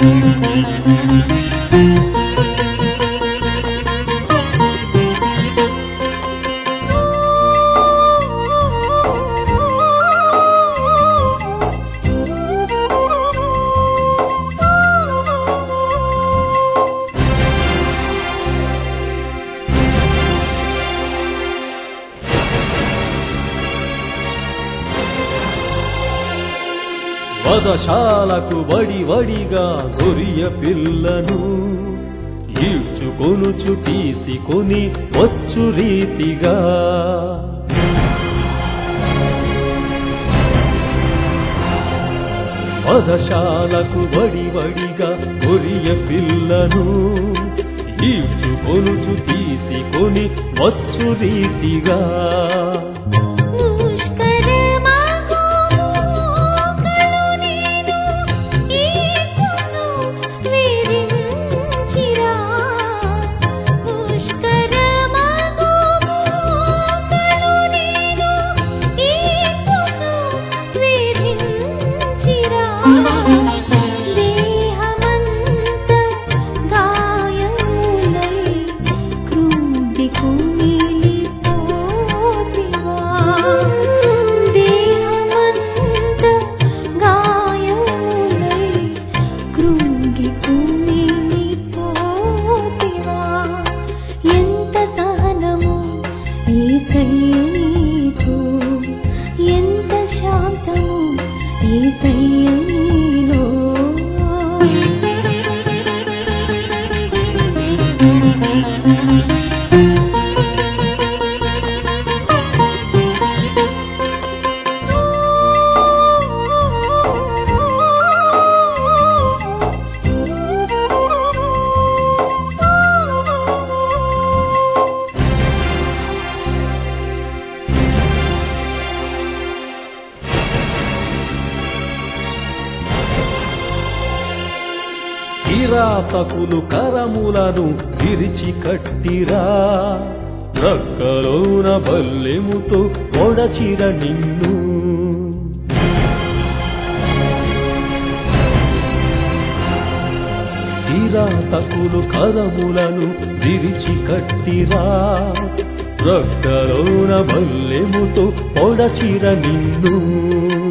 వదశాలకు వడి వడిగా గొరియ పిల్లను ఈడ్చుకొనుచు తీసుకొని వచ్చు రీతిగా వదశాలకు వడి వడిగా గొరియ పిల్లను ఈడ్చుకొనుచు తీసుకొని వచ్చు రీతిగా దుష్కర్మకు మోకలు నేను ఈకును వేరించిరా దుష్కర్మకు మోకలు నేను ఈకును వేరించిరా దేహమంత గాయములై క్రుండి కుమిలిపోతివా దేహమంత గాయములై కృంగి కుమిలిపోతివా ఎంత సహనము ఏసయ్య నీకు ఎంత శాంతము ఏసయ్య నీలో కిరాతకులు కరములను విరిచి కట్టిరా రక్కలోన బల్లెముతో పొడచిర నిన్ను కిరాతకులు కరములను విరిచి కట్టిరా రక్కలోన బల్లెముతో పొడచిర నిన్ను